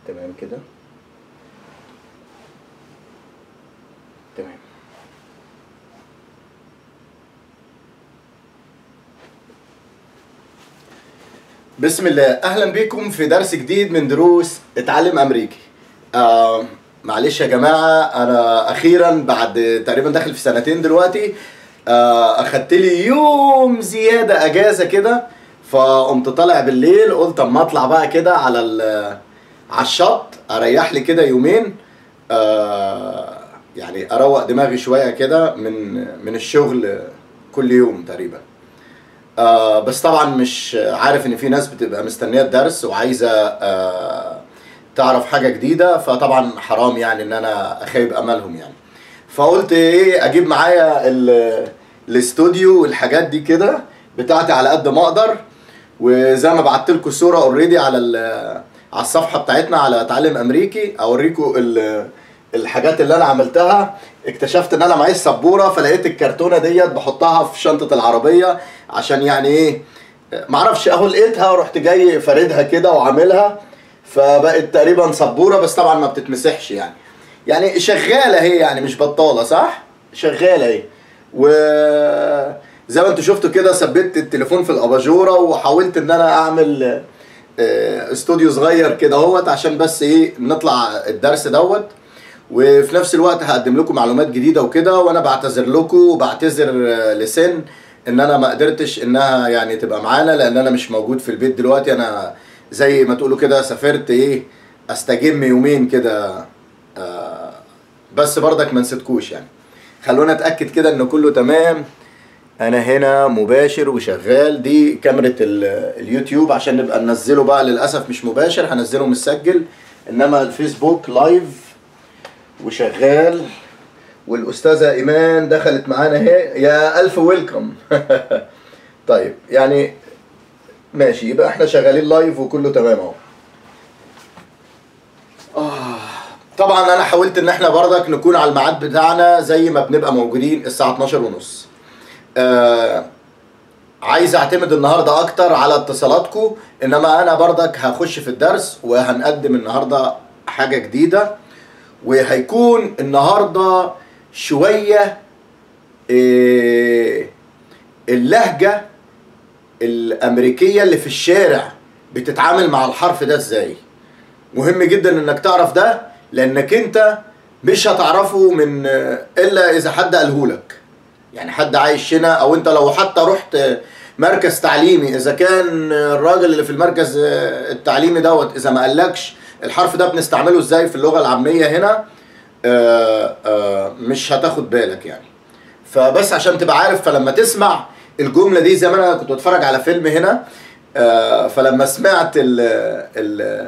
تمام كده تمام بسم الله اهلا بكم في درس جديد من دروس اتعلم امريكي آه معلش يا جماعه انا اخيرا بعد تقريبا داخل في سنتين دلوقتي آه اخدت لي يوم زياده اجازه كده فقمت طالع بالليل قلت اما اطلع بقى كده على ال- على الشط اريح لي كده يومين آه يعني اروق دماغي شويه كده من من الشغل كل يوم تقريبا آه بس طبعا مش عارف ان في ناس بتبقى مستنيه الدرس وعايزه آه تعرف حاجه جديده فطبعا حرام يعني ان انا اخيب املهم يعني فقلت ايه اجيب معايا ال- الاستوديو والحاجات دي كده بتاعتي على قد ما اقدر وزي ما بعت لكم الصوره اوريدي على ال- على الصفحه بتاعتنا على تعلم امريكي اوريكم ال- الحاجات اللي انا عملتها اكتشفت ان انا معايا السبوره فلقيت الكرتونه ديت بحطها في شنطه العربيه عشان يعني ايه معرفش اهو لقيتها ورحت جاي فاردها كده وعاملها فبقت تقريبا سبوره بس طبعا ما بتتمسحش يعني يعني شغاله هي يعني مش بطاله صح شغاله اهي و زي ما انتوا شفتوا كده ثبت التليفون في الاباجوره وحاولت ان انا اعمل آه، استوديو صغير كده اهوت عشان بس ايه نطلع الدرس دوت وفي نفس الوقت هقدم لكم معلومات جديده وكده وانا بعتذر لكم وبعتذر آه، لسن ان انا ما قدرتش انها يعني تبقى معانا لان انا مش موجود في البيت دلوقتي انا زي ما تقولوا كده سافرت ايه استجم يومين كده آه، بس برضك ما نسيتكوش يعني خلونا اتاكد كده ان كله تمام انا هنا مباشر وشغال دي كاميرا ال- اليوتيوب عشان نبقى ننزله بقى للاسف مش مباشر هنزله مسجل انما الفيسبوك لايف وشغال والاستاذه ايمان دخلت معانا اهي يا الف ويلكم طيب يعني ماشي يبقى احنا شغالين لايف وكله تمام اهو آه، طبعا انا حاولت ان احنا برضك نكون على الميعاد بتاعنا زي ما بنبقى موجودين الساعه 12 ونص آه عايز اعتمد النهارده اكتر على اتصالاتكم انما انا برضك هخش في الدرس وهنقدم النهارده حاجه جديده وهيكون النهارده شويه إيه اللهجه الامريكيه اللي في الشارع بتتعامل مع الحرف ده ازاي مهم جدا انك تعرف ده لانك انت مش هتعرفه من الا اذا حد قالهولك يعني حد عايش هنا او انت لو حتى رحت مركز تعليمي اذا كان الراجل اللي في المركز التعليمي دوت اذا ما قالكش الحرف ده بنستعمله ازاي في اللغه العاميه هنا آه، آه، مش هتاخد بالك يعني فبس عشان تبقى عارف فلما تسمع الجمله دي زي ما انا كنت بتفرج على فيلم هنا آه، فلما سمعت ال ال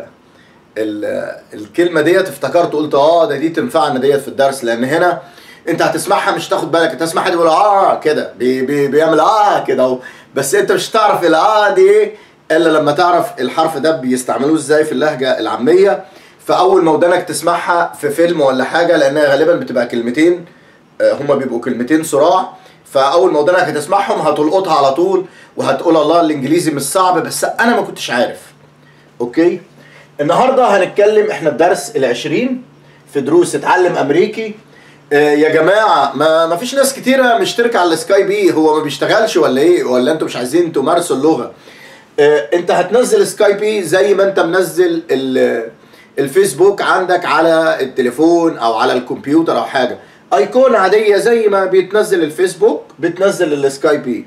ال الكلمه ديت افتكرت قلت اه ده دي تنفعنا ديت في الدرس لان هنا انت هتسمعها مش تاخد بالك انت تسمع حد يقول اه كده بي بي بيعمل اه كده اهو بس انت مش تعرف الاه دي ايه الا لما تعرف الحرف ده بيستعملوه ازاي في اللهجه العاميه فاول ما ودانك تسمعها في فيلم ولا حاجه لانها غالبا بتبقى كلمتين آه، هما بيبقوا كلمتين صراع فاول ما ودانك هتسمعهم هتلقطها على طول وهتقول الله الانجليزي مش صعب بس انا ما كنتش عارف اوكي النهارده هنتكلم احنا الدرس العشرين في دروس اتعلم امريكي آه، يا جماعه ما ما فيش ناس كتيره مشتركه على السكاي بي هو ما بيشتغلش ولا ايه ولا انتوا مش عايزين تمارسوا اللغه آه، انت هتنزل سكاي بي زي ما انت منزل ال- الفيسبوك عندك على التليفون او على الكمبيوتر او حاجه ايقونه عاديه زي ما بيتنزل الفيسبوك بتنزل السكاي بي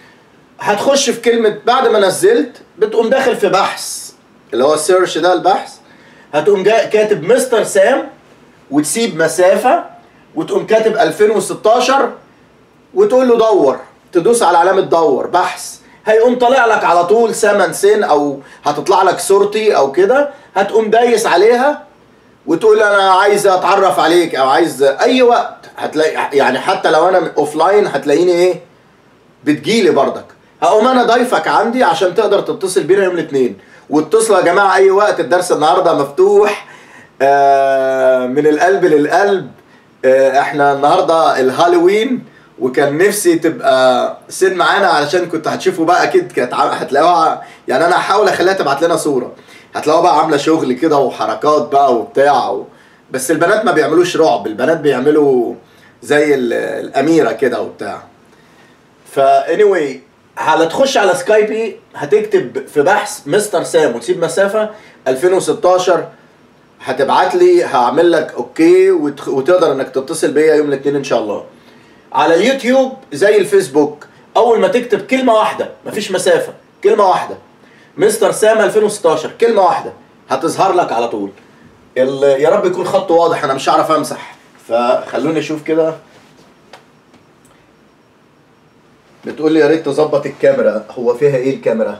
هتخش في كلمه بعد ما نزلت بتقوم داخل في بحث اللي هو السيرش ده البحث هتقوم جا- كاتب مستر سام وتسيب مسافه وتقوم كاتب 2016 وتقول له دور تدوس على علامه دور بحث هيقوم طالع لك على طول سمن سن او هتطلع لك صورتي او كده هتقوم دايس عليها وتقول انا عايز اتعرف عليك او عايز اي وقت هتلاقي يعني حتى لو انا اوف لاين هتلاقيني ايه بتجيلي بردك هقوم انا ضايفك عندي عشان تقدر تتصل بينا يوم الاثنين واتصلوا يا جماعه اي وقت الدرس النهارده مفتوح آه من القلب للقلب آه احنا النهارده الهالوين وكان نفسي تبقى سين معانا علشان كنت هتشوفوا بقى اكيد كانت عم- هتلاقوها يعني انا هحاول اخليها تبعت لنا صوره هتلاقوها بقى عامله شغل كده وحركات بقى وبتاع و... بس البنات ما بيعملوش رعب البنات بيعملوا زي ال- الاميره كده وبتاع فا anyway هتخش على سكايبي هتكتب في بحث مستر سام وتسيب مسافه 2016 هتبعت لي هعمل لك اوكي وتخ... وتقدر انك تتصل بيا يوم الاثنين ان شاء الله على اليوتيوب زي الفيسبوك اول ما تكتب كلمه واحده مفيش مسافه كلمه واحده مستر سام 2016 كلمه واحده هتظهر لك على طول ال... يا رب يكون خط واضح انا مش هعرف امسح فخلوني اشوف كده بتقول لي يا ريت تظبط الكاميرا هو فيها ايه الكاميرا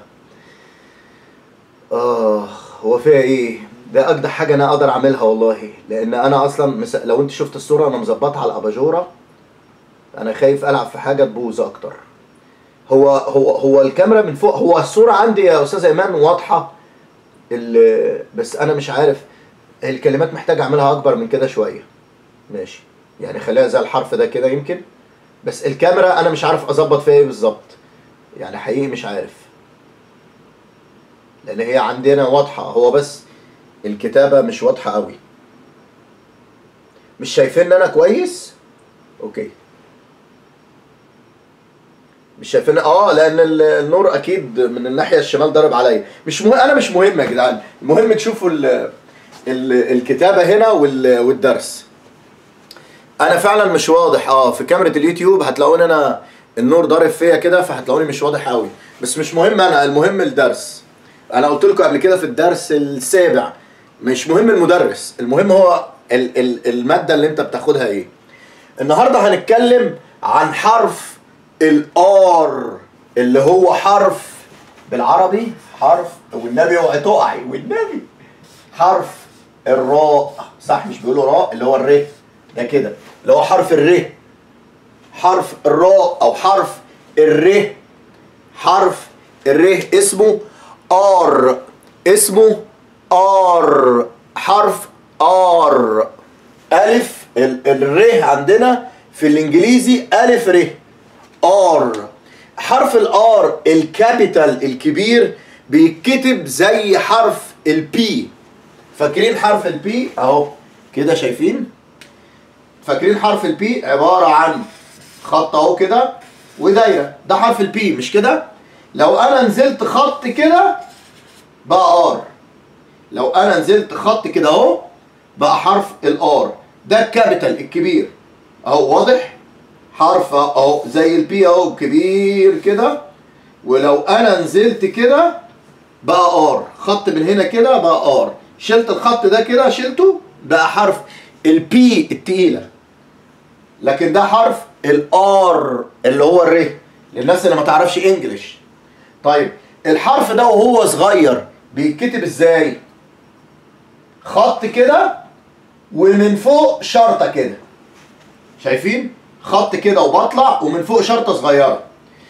اه هو فيها ايه ده اجدع حاجه انا اقدر اعملها والله لان انا اصلا مس... لو انت شفت الصوره انا مظبطها على الاباجوره انا خايف العب في حاجه تبوظ اكتر هو هو هو الكاميرا من فوق هو الصوره عندي يا استاذ ايمان واضحه ال... بس انا مش عارف الكلمات محتاج اعملها اكبر من كده شويه ماشي يعني خليها زي الحرف ده كده يمكن بس الكاميرا انا مش عارف اظبط فيها ايه بالظبط يعني حقيقي مش عارف لان هي عندنا واضحه هو بس الكتابه مش واضحه قوي مش شايفين انا كويس اوكي مش شايفين اه لان ال- النور اكيد من الناحيه الشمال ضارب عليا مش مهم انا مش مهم يا جدعان المهم تشوفوا ال ال الكتابه هنا وال- والدرس انا فعلا مش واضح اه في كاميرا اليوتيوب هتلاقوني انا النور ضارب فيا كده فهتلاقوني مش واضح قوي بس مش مهم انا المهم الدرس انا قلت لكم قبل كده في الدرس السابع مش مهم المدرس المهم هو ال ال الماده اللي انت بتاخدها ايه النهارده هنتكلم عن حرف الار اللي هو حرف بالعربي حرف والنبي اوعي تقعي والنبي حرف الراء صح مش بيقولوا راء اللي هو الر ده كده اللي هو حرف الر حرف الراء او حرف الر حرف الر اسمه ار اسمه ار حرف ار الف ال- الر عندنا في الانجليزي الف ر ار حرف الار الكابيتال الكبير بيتكتب زي حرف البي فاكرين حرف البي اهو كده شايفين فاكرين حرف البي عبارة عن خط اهو كده ودايرة ده حرف البي مش كده لو انا نزلت خط كده بقى ار لو انا نزلت خط كده اهو بقى حرف الار ده الكابيتال الكبير اهو واضح حرف اهو زي البي اهو كبير كده ولو انا نزلت كده بقى ار خط من هنا كده بقى ار شلت الخط ده كده شلته بقى حرف البي التقيله لكن ده حرف الار اللي هو الر للناس اللي ما تعرفش انجلش طيب الحرف ده وهو صغير بيتكتب ازاي خط كده ومن فوق شرطه كده شايفين خط كده وبطلع ومن فوق شرطه صغيره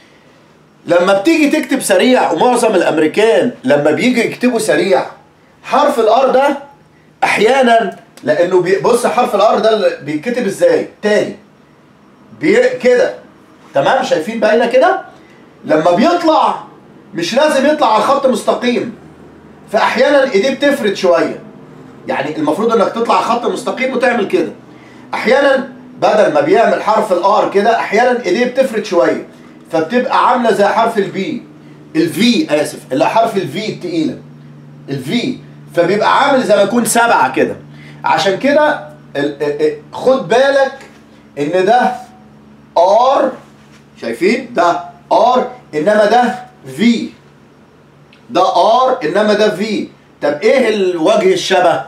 لما بتيجي تكتب سريع ومعظم الامريكان لما بيجي يكتبوا سريع حرف الار ده احيانا لانه بي- بص حرف الار ده اللي بيتكتب ازاي تاني بي كده تمام شايفين باينه كده لما بيطلع مش لازم يطلع على خط مستقيم فاحيانا ايديه بتفرد شويه يعني المفروض انك تطلع على خط مستقيم وتعمل كده احيانا بدل ما بيعمل حرف الار كده احيانا ايديه بتفرد شويه فبتبقى عامله زي حرف البي الفي اسف اللي حرف الفي التقيله الفي فبيبقى عامل زي ما يكون سبعه كده عشان كده ال- ال- ال- خد بالك ان ده ار شايفين ده ار انما ده في ده ار انما ده في طب ايه الوجه الشبه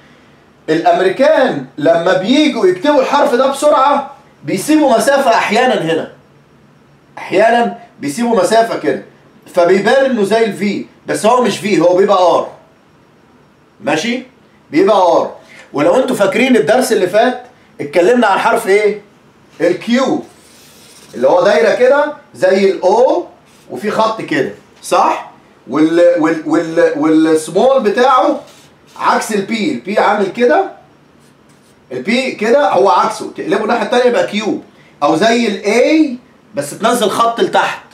الامريكان لما بييجوا يكتبوا الحرف ده بسرعه بيسيبوا مسافه احيانا هنا احيانا بيسيبوا مسافه كده فبيبان انه زي الفي بس هو مش في هو بيبقى ار ماشي بيبقى ار ولو انتوا فاكرين الدرس اللي فات اتكلمنا عن حرف ايه الكيو اللي هو دايره كده زي الاو وفي خط كده صح وال وال وال والسمول بتاعه عكس البي البي عامل كده البي كده هو عكسه تقلبه الناحيه الثانيه يبقى كيو او زي الاي بس تنزل خط لتحت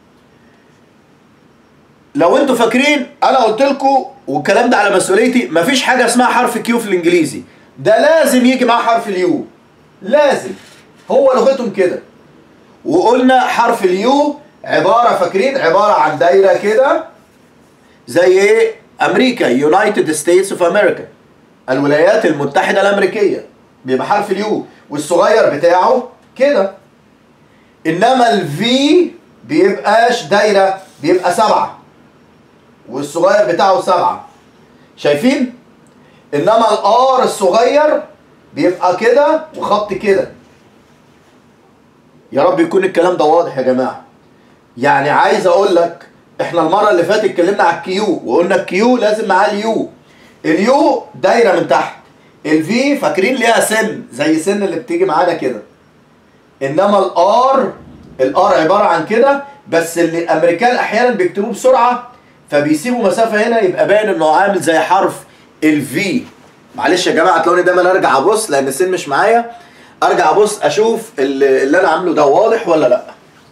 لو انتوا فاكرين انا قلت لكم والكلام ده على مسؤوليتي مفيش حاجه اسمها حرف كيو في الانجليزي ده لازم يجي معاه حرف اليو لازم هو لغتهم كده وقلنا حرف اليو عباره فاكرين عباره عن دايره كده زي ايه امريكا يونايتد ستيتس اوف امريكا الولايات المتحده الامريكيه بيبقى حرف اليو والصغير بتاعه كده انما الفي بيبقاش دايره بيبقى سبعه والصغير بتاعه سبعه شايفين انما الار الصغير بيبقى كده وخط كده يا رب يكون الكلام ده واضح يا جماعه يعني عايز اقول لك احنا المره اللي فاتت اتكلمنا على الكيو وقلنا الكيو لازم معاه اليو اليو دايره من تحت الفي فاكرين ليها سن زي سن اللي بتيجي معانا كده انما الار الار عباره عن كده بس اللي الامريكان احيانا بيكتبوه بسرعه فبيسيبوا مسافه هنا يبقى باين انه عامل زي حرف الفي معلش يا جماعه تلاقوني دايما ارجع ابص لان السن مش معايا ارجع ابص اشوف اللي, اللي انا عامله ده واضح ولا لا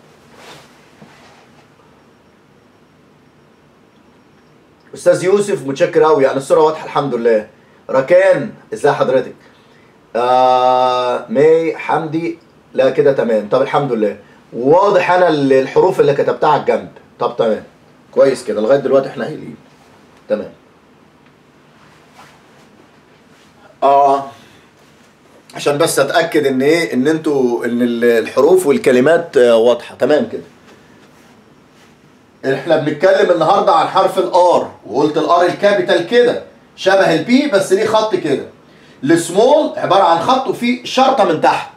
استاذ يوسف متشكر قوي يعني الصوره واضحه الحمد لله ركان ازي حضرتك آه مي حمدي لا كده تمام طب الحمد لله واضح انا الحروف اللي كتبتها على الجنب طب تمام كويس كده لغايه دلوقتي احنا قايلين تمام اه عشان بس اتاكد ان ايه ان انتوا ان الحروف والكلمات آه، واضحه تمام كده احنا بنتكلم النهارده عن حرف الار وقلت الار الكابيتال كده شبه البي بس ليه خط كده السمول عباره عن خط وفيه شرطه من تحت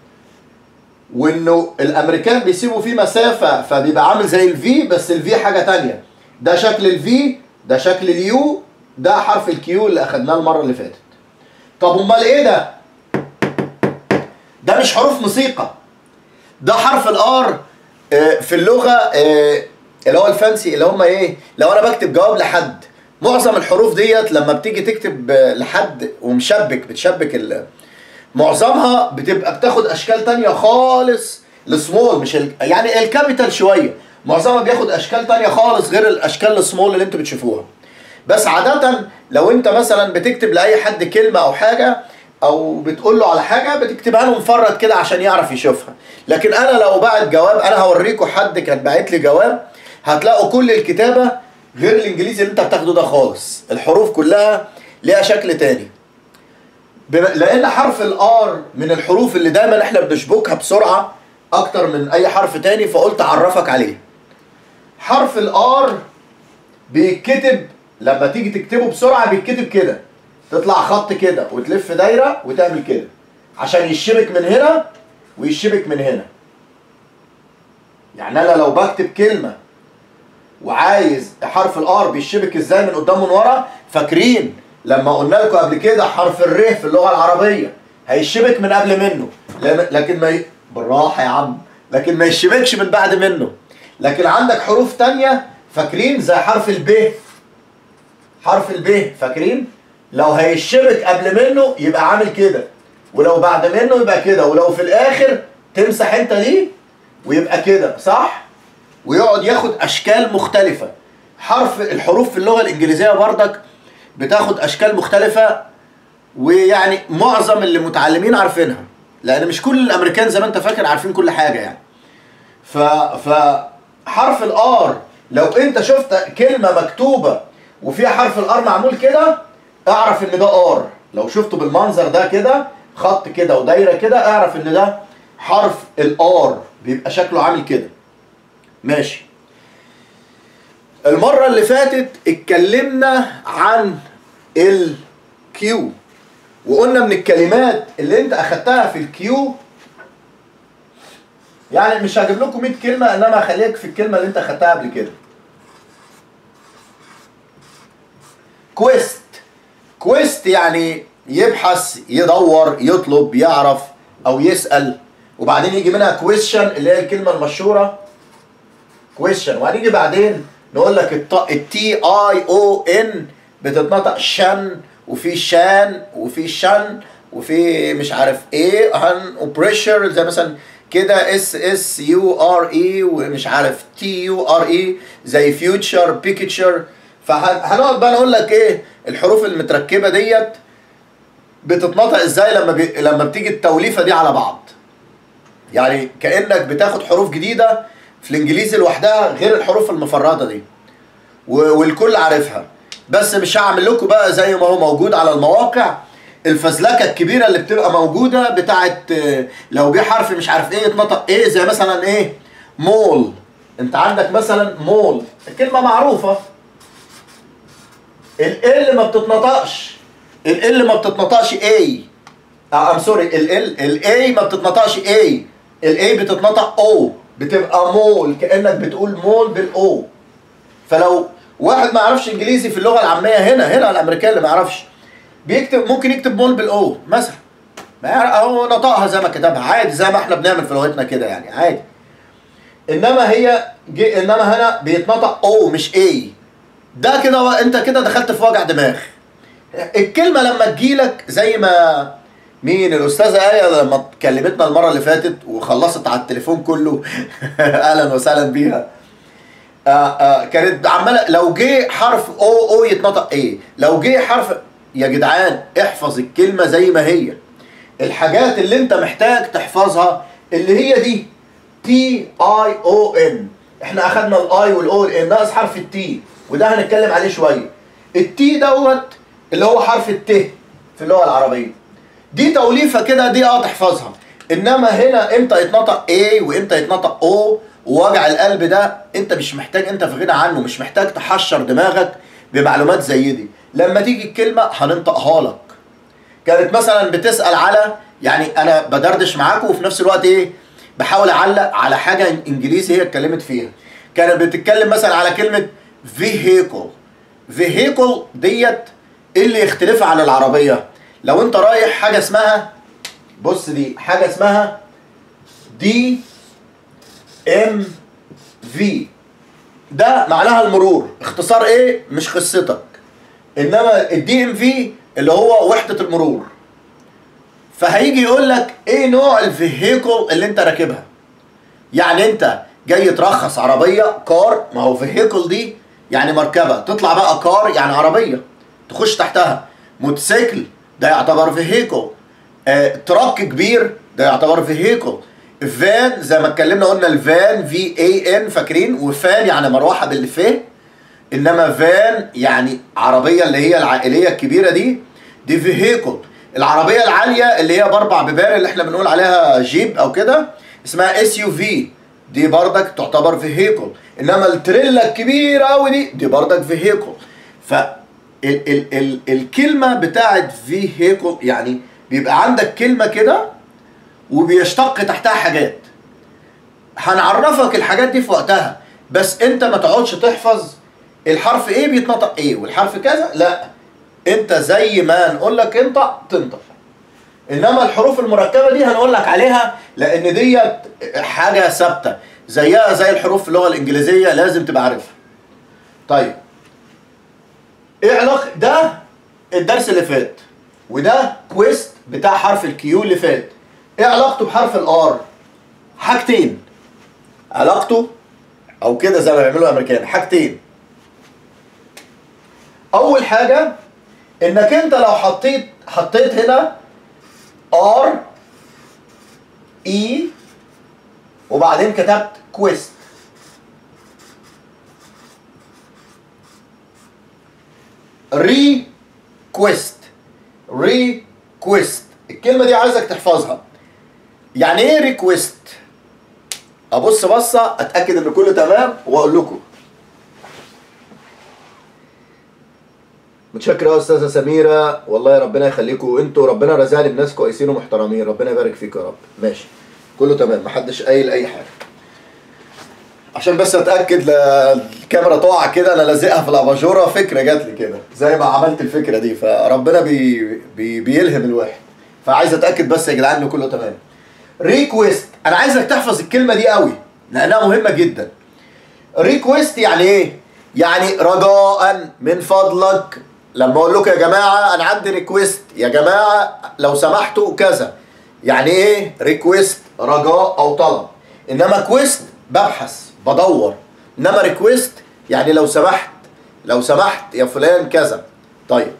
وانه الامريكان بيسيبوا فيه مسافه فبيبقى عامل زي الفي بس الفي حاجه تانية ده شكل الفي ده شكل اليو ده حرف الكيو اللي اخدناه المره اللي فاتت طب امال ايه ده ده مش حروف موسيقى ده حرف الار في اللغه آه، اللي هو الفانسي اللي هم ايه لو انا بكتب جواب لحد معظم الحروف ديت لما بتيجي تكتب آه، لحد ومشبك بتشبك ال معظمها بتبقى بتاخد اشكال تانية خالص السمول مش ال... يعني الكابيتال شويه معظمها بياخد اشكال تانية خالص غير الاشكال السمول اللي انتوا بتشوفوها بس عادة لو انت مثلا بتكتب لاي حد كلمة او حاجة او بتقول له على حاجة بتكتبها له مفرد كده عشان يعرف يشوفها لكن انا لو بعت جواب انا هوريكم حد كان باعت لي جواب هتلاقوا كل الكتابة غير الانجليزي اللي انت بتاخده ده خالص الحروف كلها ليها شكل تاني بما- لان حرف الار من الحروف اللي دايما احنا بنشبكها بسرعه اكتر من اي حرف تاني فقلت اعرفك عليه حرف الار بيتكتب لما تيجي تكتبه بسرعه بيتكتب كده تطلع خط كده وتلف دايره وتعمل كده عشان يشبك من هنا ويشبك من هنا يعني انا لو بكتب كلمه وعايز حرف الار بيشبك ازاي من قدام ومن ورا فاكرين لما قلنا لكم قبل كده حرف الر في اللغه العربيه هيشبك من قبل منه لم- لكن ما ي... بالراحه يا عم لكن ما يشبكش من بعد منه لكن عندك حروف تانية فاكرين زي حرف الب حرف الب فاكرين لو هيشبك قبل منه يبقى عامل كده ولو بعد منه يبقى كده ولو في الاخر تمسح انت دي ويبقى كده صح ويقعد ياخد اشكال مختلفه حرف الحروف في اللغه الانجليزيه بردك بتاخد اشكال مختلفه ويعني معظم اللي متعلمين عارفينها لان مش كل الامريكان زي ما انت فاكر عارفين كل حاجه يعني ف ف حرف الار لو انت شفت كلمه مكتوبه وفيها حرف الار معمول كده اعرف ان ده ار لو شفته بالمنظر ده كده خط كده ودايره كده اعرف ان ده حرف الار بيبقى شكله عامل كده ماشي المرة اللي فاتت اتكلمنا عن الكيو وقلنا من الكلمات اللي انت اخدتها في الكيو يعني مش هجيب لكم 100 كلمة انما هخليك في الكلمة اللي انت اخدتها قبل كده كويست كويست يعني يبحث يدور يطلب يعرف او يسأل وبعدين يجي منها كويشن اللي هي الكلمة المشهورة كويشن وهنيجي بعدين نقول لك التي اي او ان بتتنطق شن وفي شان وفي شن وفي مش عارف ايه هن وبريشر زي مثلا كده اس اس يو ار اي ومش عارف تي يو ار اي زي فيوتشر بيكتشر فهنقعد بقى نقول لك ايه الحروف المتركبه ديت بتتنطق ازاي لما بي... لما بتيجي التوليفه دي على بعض يعني كانك بتاخد حروف جديده في الانجليزي لوحدها غير الحروف المفرده دي و... والكل عارفها بس مش هعمل لكم بقى زي ما هو موجود على المواقع الفزلكه الكبيره اللي بتبقى موجوده بتاعت آه، لو جه حرف مش عارف ايه يتنطق ايه زي مثلا ايه مول انت عندك مثلا مول الكلمه معروفه ال ما بتتنطقش ال ما بتتنطقش اي اه ام سوري ال ال الاي ما بتتنطقش اي الاي بتتنطق او بتبقى مول كانك بتقول مول بالاو فلو واحد ما يعرفش انجليزي في اللغه العاميه هنا هنا الامريكان اللي ما يعرفش بيكتب ممكن يكتب مول بالاو مثلا ما يعرف اهو نطقها زي ما كتبها عادي زي ما احنا بنعمل في لغتنا كده يعني عادي انما هي جي انما هنا بيتنطق او مش اي ده كده و- انت كده دخلت في وجع دماغ الكلمه لما تجيلك زي ما مين الاستاذه ايه لما كلمتنا المره اللي فاتت وخلصت على التليفون كله اهلا وسهلا بيها آه آه كانت عماله لو جه حرف او او يتنطق ايه لو جه حرف يا جدعان احفظ الكلمه زي ما هي الحاجات اللي انت محتاج تحفظها اللي هي دي تي اي او ان احنا اخدنا الاي والاو والان ناقص حرف التي وده هنتكلم عليه شويه التي دوت اللي هو حرف الت في اللغه العربيه دي توليفه كده دي اه تحفظها انما هنا امتى يتنطق A وامتى يتنطق O ووجع القلب ده انت مش محتاج انت في غنى عنه مش محتاج تحشر دماغك بمعلومات زي دي لما تيجي الكلمه هننطقها لك كانت مثلا بتسال على يعني انا بدردش معاكم وفي نفس الوقت ايه بحاول اعلق على حاجه انجليزي هي اتكلمت فيها كانت بتتكلم مثلا على كلمه vehicle vehicle ديت ايه اللي يختلفها عن العربيه لو انت رايح حاجه اسمها بص دي حاجه اسمها دي ام في ده معناها المرور اختصار ايه مش قصتك انما الدي ام في اللي هو وحده المرور فهيجي يقول لك ايه نوع الفيهيكل اللي انت راكبها يعني انت جاي ترخص عربيه كار ما هو فيهيكل دي يعني مركبه تطلع بقى كار يعني عربيه تخش تحتها موتوسيكل ده يعتبر فيهيكل آه، تراك كبير ده يعتبر فيهيكل فان زي ما اتكلمنا قلنا الفان في اي ان فاكرين وفان يعني مروحه بالفه انما فان يعني عربيه اللي هي العائليه الكبيره دي دي فيهيكل العربيه العاليه اللي هي باربع بيبان اللي احنا بنقول عليها جيب او كده اسمها اس يو في دي بردك تعتبر فيهيكل انما التريلا الكبيره قوي دي دي بردك فيهيكل ف ال ال ال الكلمه بتاعت فيهيكل يعني بيبقى عندك كلمه كده وبيشتق تحتها حاجات هنعرفك الحاجات دي في وقتها بس انت ما تقعدش تحفظ الحرف ايه بيتنطق ايه والحرف كذا لا انت زي ما نقول لك انطق تنطق انما الحروف المركبه دي هنقول لك عليها لان ديت حاجه ثابته زيها زي الحروف في اللغه الانجليزيه لازم تبقى عارفها طيب ايه علاقه ده الدرس اللي فات وده كويست بتاع حرف الكيو اللي فات ايه علاقته بحرف الار حاجتين علاقته او كده زي ما بيعملوا الامريكان حاجتين اول حاجه انك انت لو حطيت حطيت هنا ار اي وبعدين كتبت كويست ري كويست ري كويست الكلمه دي عايزك تحفظها يعني ايه ريكويست ابص بصه اتاكد ان كله تمام واقول لكم متشكر يا استاذه سميره والله ربنا يخليكم انتوا ربنا رزقني بناس كويسين ومحترمين ربنا يبارك فيك يا رب ماشي كله تمام محدش قايل اي حاجه عشان بس اتاكد لا الكاميرا تقع كده انا لازقها في الاباجوره فكره جات لي كده زي ما عملت الفكره دي فربنا بي بي بيلهم الواحد فعايز اتاكد بس يا جدعان ان كله تمام ريكويست انا عايزك تحفظ الكلمه دي قوي لانها مهمه جدا ريكويست يعني ايه يعني رجاء من فضلك لما اقول لكم يا جماعه انا عندي ريكويست يا جماعه لو سمحتوا كذا يعني ايه ريكويست رجاء او طلب انما كويست ببحث بدور انما ريكويست يعني لو سمحت لو سمحت يا فلان كذا طيب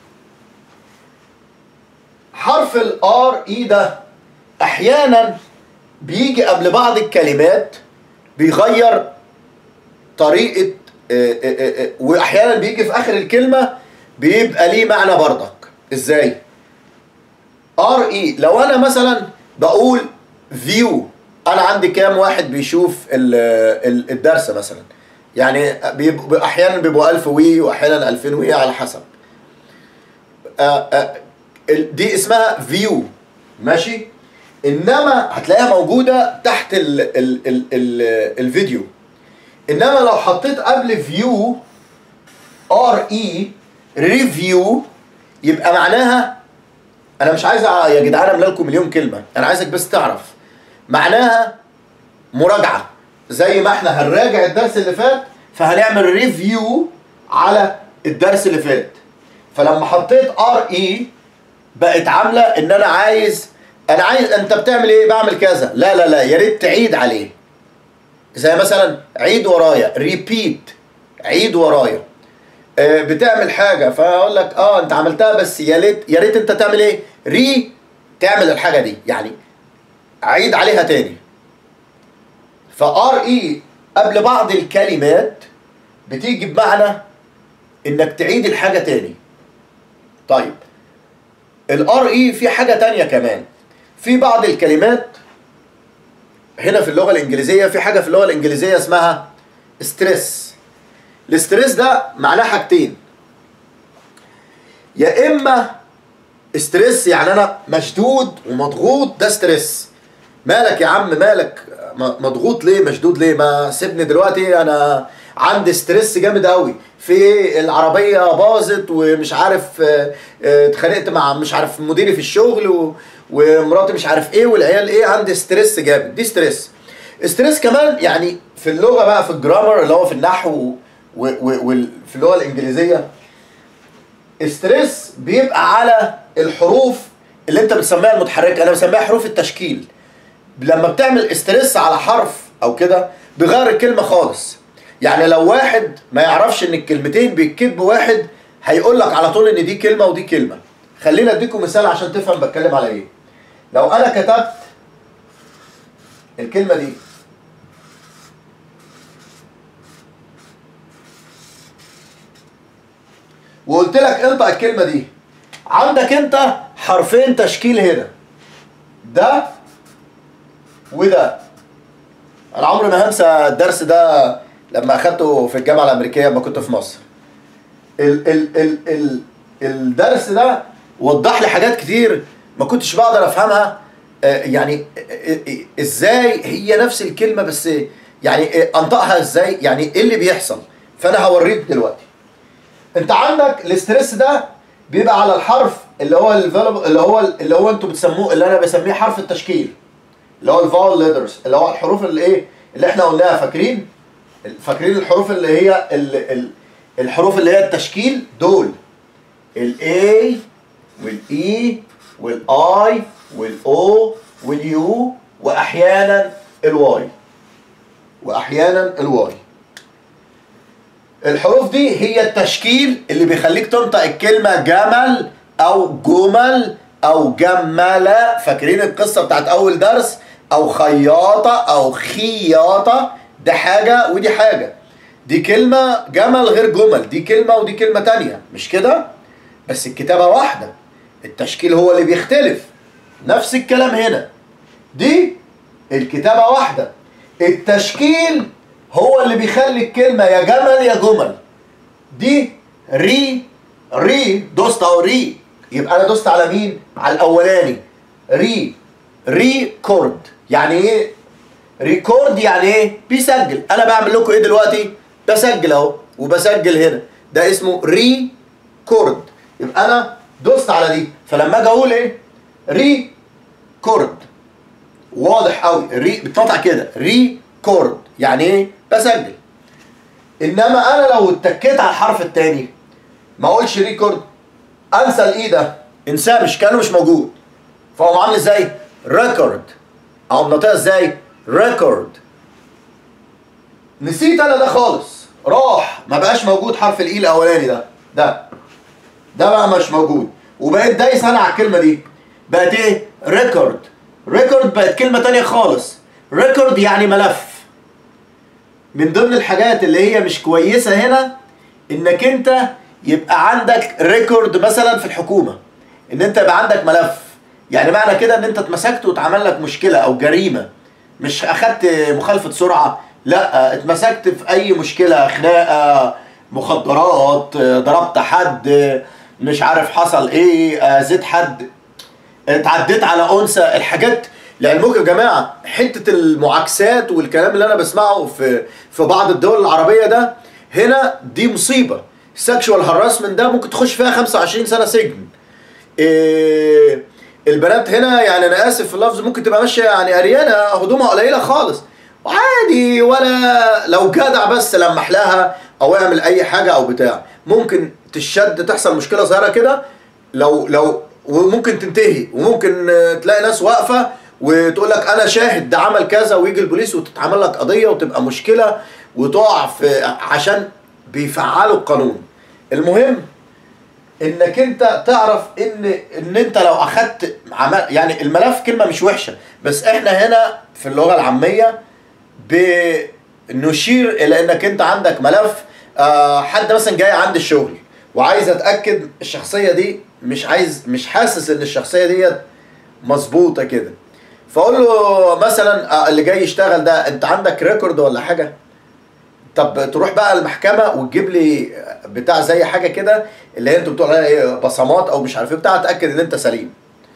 حرف الار اي ده احيانا بيجي قبل بعض الكلمات بيغير طريقة آه، آه، آه، آه، واحيانا بيجي في اخر الكلمة بيبقى ليه معنى برضك ازاي ار اي لو انا مثلا بقول فيو انا عندي كام واحد بيشوف ال- ال- الدرس مثلا يعني بيبقوا احيانا بيبقوا 1000 وي واحيانا 2000 وي على حسب آه، آه، ال- دي اسمها فيو ماشي انما هتلاقيها موجوده تحت ال ال ال ال الفيديو انما لو حطيت قبل فيو ار اي ريفيو يبقى معناها انا مش عايز يا جدعان املى لكم مليون كلمه انا عايزك بس تعرف معناها مراجعه زي ما احنا هنراجع الدرس اللي فات فهنعمل ريفيو على الدرس اللي فات فلما حطيت ار اي بقت عامله ان انا عايز انا عايز انت بتعمل ايه بعمل كذا لا لا لا يا ريت تعيد عليه زي مثلا عيد ورايا ريبيت عيد ورايا آه، بتعمل حاجه فاقول لك اه انت عملتها بس يا ريت يا ريت انت تعمل ايه ري تعمل الحاجه دي يعني عيد عليها تاني فار اي قبل بعض الكلمات بتيجي بمعنى انك تعيد الحاجه تاني طيب الار اي في حاجه تانية كمان في بعض الكلمات هنا في اللغه الانجليزيه في حاجه في اللغه الانجليزيه اسمها ستريس الاستريس ده معناه حاجتين يا اما ستريس يعني انا مشدود ومضغوط ده ستريس مالك يا عم مالك م- مضغوط ليه مشدود ليه ما سيبني دلوقتي انا عندي ستريس جامد قوي في العربيه باظت ومش عارف آه، آه، اتخانقت مع مش عارف مديري في الشغل و... ومراتي مش عارف ايه والعيال ايه عندي ستريس جامد دي ستريس ستريس كمان يعني في اللغه بقى في الجرامر اللي هو في النحو وفي اللغه الانجليزيه ستريس بيبقى على الحروف اللي انت بتسميها المتحركه انا بسميها حروف التشكيل لما بتعمل استرس على حرف او كده بيغير الكلمه خالص يعني لو واحد ما يعرفش ان الكلمتين بيتكتبوا واحد هيقول لك على طول ان دي كلمه ودي كلمه خلينا اديكم مثال عشان تفهم بتكلم على ايه لو انا كتبت الكلمه دي وقلت لك انطق الكلمه دي عندك انت حرفين تشكيل هنا ده وده انا عمري ما هنسى الدرس ده لما اخدته في الجامعه الامريكيه لما كنت في مصر ال ال ال ال الدرس ده وضح لي حاجات كتير ما كنتش بقدر افهمها آه، يعني آه، آه، ازاي هي نفس الكلمه بس يعني آه، انطقها ازاي يعني ايه اللي بيحصل فانا هوريك دلوقتي انت عندك الاسترس ده بيبقى على الحرف اللي هو الفالب اللي هو اللي هو انتوا بتسموه اللي انا بسميه حرف التشكيل اللي هو الفاول ليترز اللي هو الحروف اللي ايه اللي احنا قلناها فاكرين فاكرين الحروف اللي هي ال ال الحروف اللي هي التشكيل دول الاي والاي والاي والاو واليو واحيانا الواي واحيانا الواي الحروف دي هي التشكيل اللي بيخليك تنطق الكلمة جمل أو جمل أو جملة فاكرين القصة بتاعت أول درس أو خياطة أو خياطة ده حاجة ودي حاجة دي كلمة جمل غير جمل دي كلمة ودي كلمة تانية مش كده؟ بس الكتابة واحدة التشكيل هو اللي بيختلف نفس الكلام هنا دي الكتابة واحدة التشكيل هو اللي بيخلي الكلمة يا جمل يا جمل دي ري ري دوست او ري يبقى انا دوست على مين على الاولاني ري ريكورد يعني ايه ريكورد يعني ايه بيسجل انا بعمل لكم ايه دلوقتي بسجل اهو وبسجل هنا ده اسمه ريكورد يبقى انا دوست على دي فلما اجي اقول ايه ريكورد واضح قوي ري بتنطق كده ريكورد يعني ايه بسجل انما انا لو اتكيت على الحرف الثاني ما اقولش ريكورد انسى الاي ده انساه مش كانه مش موجود فهو عامل ازاي ريكورد او منطقه ازاي ريكورد نسيت انا ده خالص راح ما بقاش موجود حرف الاي الاولاني ده ده ده بقى مش موجود وبقيت دايس انا على الكلمه دي بقت ايه ريكورد ريكورد بقت كلمه تانية خالص ريكورد يعني ملف من ضمن الحاجات اللي هي مش كويسه هنا انك انت يبقى عندك ريكورد مثلا في الحكومه ان انت يبقى عندك ملف يعني معنى كده ان انت اتمسكت واتعمل لك مشكله او جريمه مش اخدت مخالفه سرعه لا اتمسكت في اي مشكله خناقه مخدرات ضربت حد مش عارف حصل ايه اذيت حد اتعديت على انثى الحاجات لعلمكم يا جماعه حته المعاكسات والكلام اللي انا بسمعه في في بعض الدول العربيه ده هنا دي مصيبه سكشوال هراسمنت ده ممكن تخش فيها 25 سنه سجن إيه البنات هنا يعني انا اسف في اللفظ ممكن تبقى ماشيه يعني اريانه هدومها قليله خالص وعادي ولا لو جدع بس لمح لها او اعمل اي حاجه او بتاع ممكن تشد تحصل مشكله صغيره كده لو لو وممكن تنتهي وممكن تلاقي ناس واقفه وتقول لك انا شاهد ده عمل كذا ويجي البوليس وتتعمل لك قضيه وتبقى مشكله وتقع في عشان بيفعلوا القانون المهم انك انت تعرف ان ان انت لو اخدت عمل يعني الملف كلمه مش وحشه بس احنا هنا في اللغه العاميه بنشير الى انك انت عندك ملف آه حد مثلا جاي عند الشغل وعايز اتاكد الشخصيه دي مش عايز مش حاسس ان الشخصيه ديت مظبوطه كده فاقول له مثلا آه اللي جاي يشتغل ده انت عندك ريكورد ولا حاجه طب تروح بقى المحكمه وتجيب لي بتاع زي حاجه كده اللي هي انتوا بتقول عليها ايه بصمات او مش عارف ايه بتاع اتاكد ان انت سليم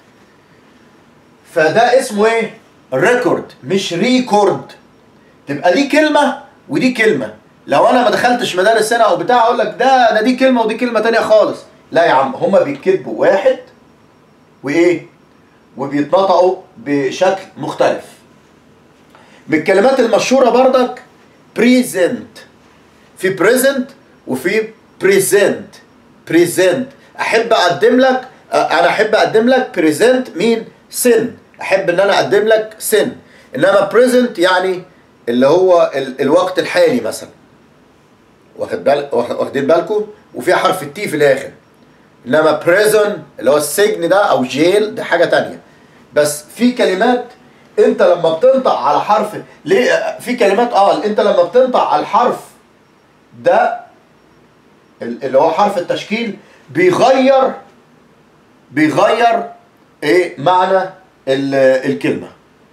فده اسمه ايه ريكورد مش ريكورد تبقى دي كلمه ودي كلمه لو انا ما دخلتش مدارس هنا او بتاع اقول لك ده ده دي كلمه ودي كلمه تانية خالص لا يا عم هما بيتكتبوا واحد وايه وبيتنطقوا بشكل مختلف من الكلمات المشهوره بردك بريزنت في بريزنت وفي بريزنت بريزنت احب اقدم لك انا احب اقدم لك بريزنت مين سن احب ان انا اقدم لك سن انما بريزنت يعني اللي هو ال الوقت الحالي مثلا واخد بال واخدين بالكم وفيها حرف التي في الاخر انما بريزون اللي هو السجن ده او جيل ده حاجه تانية بس في كلمات انت لما بتنطق على حرف ليه في كلمات اه انت لما بتنطق على الحرف ده اللي هو حرف التشكيل بيغير بيغير ايه معنى الكلمه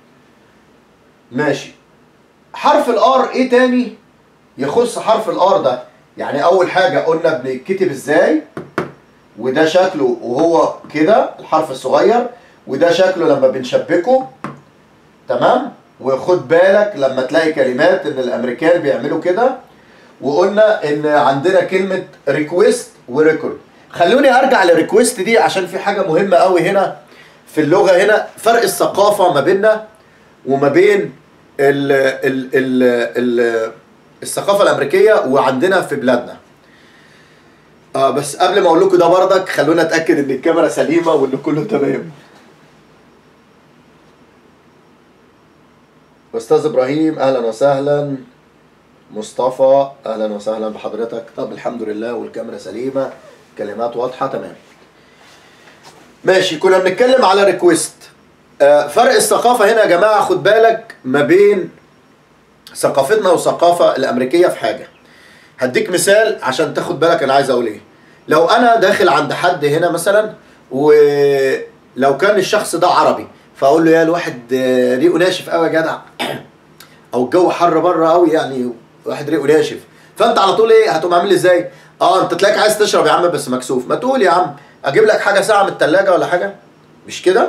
ماشي حرف الار ايه تاني يخص حرف الار ده يعني اول حاجه قلنا بنكتب ازاي وده شكله وهو كده الحرف الصغير وده شكله لما بنشبكه تمام وخد بالك لما تلاقي كلمات ان الامريكان بيعملوا كده وقلنا ان عندنا كلمه ريكويست وريكورد خلوني ارجع للريكويست دي عشان في حاجه مهمه قوي هنا في اللغه هنا فرق الثقافه ما بيننا وما بين ال ال ال ال الثقافه الامريكيه وعندنا في بلادنا آه بس قبل ما اقول لكم ده بردك خلونا اتاكد ان الكاميرا سليمه وان كله تمام استاذ ابراهيم اهلا وسهلا مصطفى اهلا وسهلا بحضرتك طب الحمد لله والكاميرا سليمه كلمات واضحه تمام ماشي كنا بنتكلم على ريكويست آه فرق الثقافه هنا يا جماعه خد بالك ما بين ثقافتنا والثقافه الامريكيه في حاجه هديك مثال عشان تاخد بالك انا عايز اقول ايه لو انا داخل عند حد هنا مثلا ولو كان الشخص ده عربي فاقول له يا الواحد ريقه ناشف قوي يا جدع او الجو حر بره قوي يعني واحد ريقه ناشف فانت على طول ايه هتقوم عامل ازاي اه انت تلاقيك عايز تشرب يا عم بس مكسوف ما تقول يا عم اجيب لك حاجه ساعه من الثلاجه ولا حاجه مش كده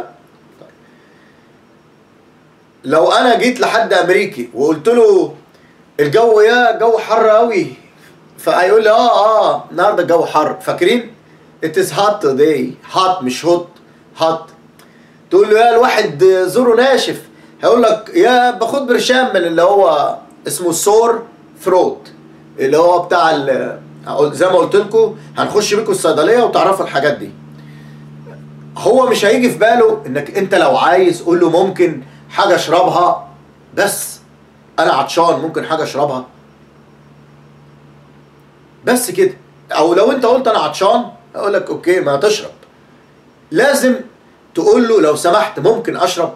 لو انا جيت لحد امريكي وقلت له الجو يا جو حر قوي فهيقول لي اه اه النهارده الجو حر فاكرين it is hot today hot مش hot hot تقول له يا الواحد زوره ناشف هيقول لك يا باخد برشام من اللي هو اسمه سور ثروت اللي هو بتاع زي ما قلت لكم هنخش بيكم الصيدليه وتعرفوا الحاجات دي هو مش هيجي في باله انك انت لو عايز قول له ممكن حاجه اشربها بس انا عطشان ممكن حاجه اشربها بس كده او لو انت قلت انا عطشان اقول لك اوكي ما تشرب لازم تقول له لو سمحت ممكن اشرب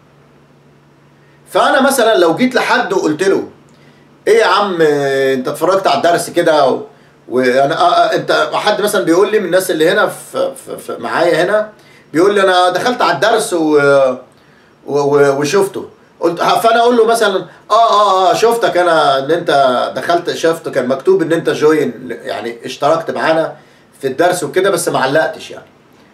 فانا مثلا لو جيت لحد وقلت له ايه يا عم آه، انت اتفرجت على الدرس كده و... وانا آه آه انت حد مثلا بيقول لي من الناس اللي هنا في, في, في معايا هنا بيقول لي انا دخلت على الدرس و... و... و... وشفته قلت ها- فانا اقول له مثلا اه اه اه شفتك انا ان انت دخلت شفت كان مكتوب ان انت جوين يعني اشتركت معانا في الدرس وكده بس ما علقتش يعني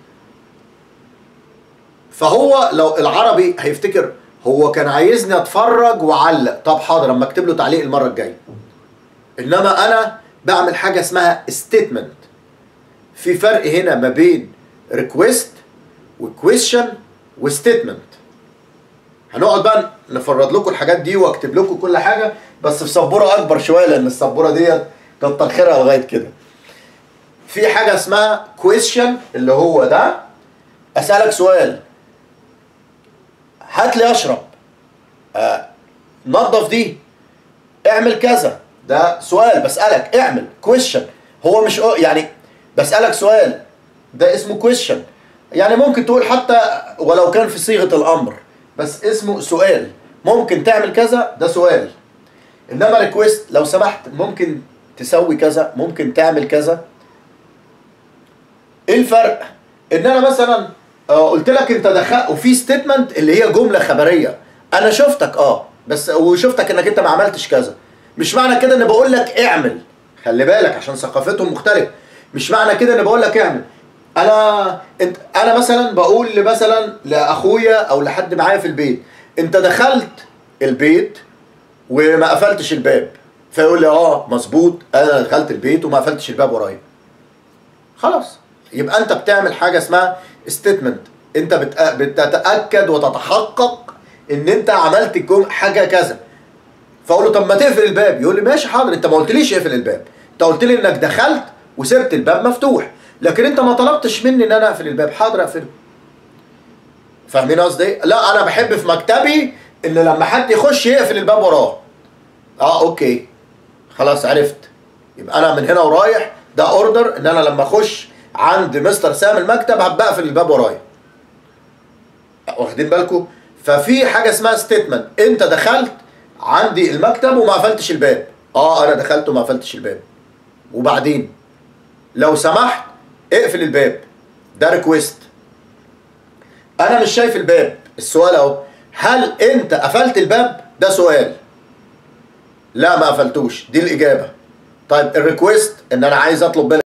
فهو لو العربي هيفتكر هو كان عايزني اتفرج واعلق طب حاضر اما اكتب له تعليق المره الجايه انما انا بعمل حاجه اسمها ستيتمنت في فرق هنا ما بين ريكويست وكويشن وستيتمنت هنقعد بقى نفرد لكم الحاجات دي واكتب لكم كل حاجه بس في سبوره اكبر شويه لان السبوره ديت كتر خيرها لغايه كده في حاجه اسمها كويشن اللي هو ده اسالك سؤال هات لي اشرب آه نظف دي اعمل كذا ده سؤال بسالك اعمل كويشن هو مش يعني بسالك سؤال ده اسمه كويشن يعني ممكن تقول حتى ولو كان في صيغه الامر بس اسمه سؤال ممكن تعمل كذا ده سؤال انما ريكويست لو سمحت ممكن تسوي كذا ممكن تعمل كذا ايه الفرق ان انا مثلا آه، قلت لك انت دخل وفي ستيتمنت اللي هي جمله خبريه انا شفتك اه بس وشفتك انك انت ما عملتش كذا مش معنى كده ان بقول لك اعمل خلي بالك عشان ثقافتهم مختلفه مش معنى كده ان بقول لك اعمل انا انت انا مثلا بقول مثلا لاخويا او لحد معايا في البيت انت دخلت البيت وما قفلتش الباب فيقول لي اه مظبوط انا دخلت البيت وما قفلتش الباب ورايا خلاص يبقى انت بتعمل حاجه اسمها ستيتمنت انت بتأ- بتتاكد وتتحقق ان انت عملت الجم حاجه كذا فاقول له طب ما تقفل الباب يقول لي ماشي حاضر انت ما قلتليش اقفل الباب انت قلت لي انك دخلت وسبت الباب مفتوح لكن انت ما طلبتش مني ان انا اقفل الباب حاضر اقفله فاهمين قصدي ايه؟ لا انا بحب في مكتبي ان لما حد يخش يقفل الباب وراه اه اوكي خلاص عرفت يبقى انا من هنا ورايح ده اوردر ان انا لما اخش عند مستر سام المكتب هبقى اقفل الباب ورايا واخدين بالكم ففي حاجه اسمها ستيتمنت انت دخلت عندي المكتب وما قفلتش الباب اه انا دخلت وما قفلتش الباب وبعدين لو سمحت اقفل الباب ده ريكويست انا مش شايف الباب السؤال اهو هل انت قفلت الباب ده سؤال لا ما قفلتوش دي الاجابه طيب الريكويست ان انا عايز اطلب منك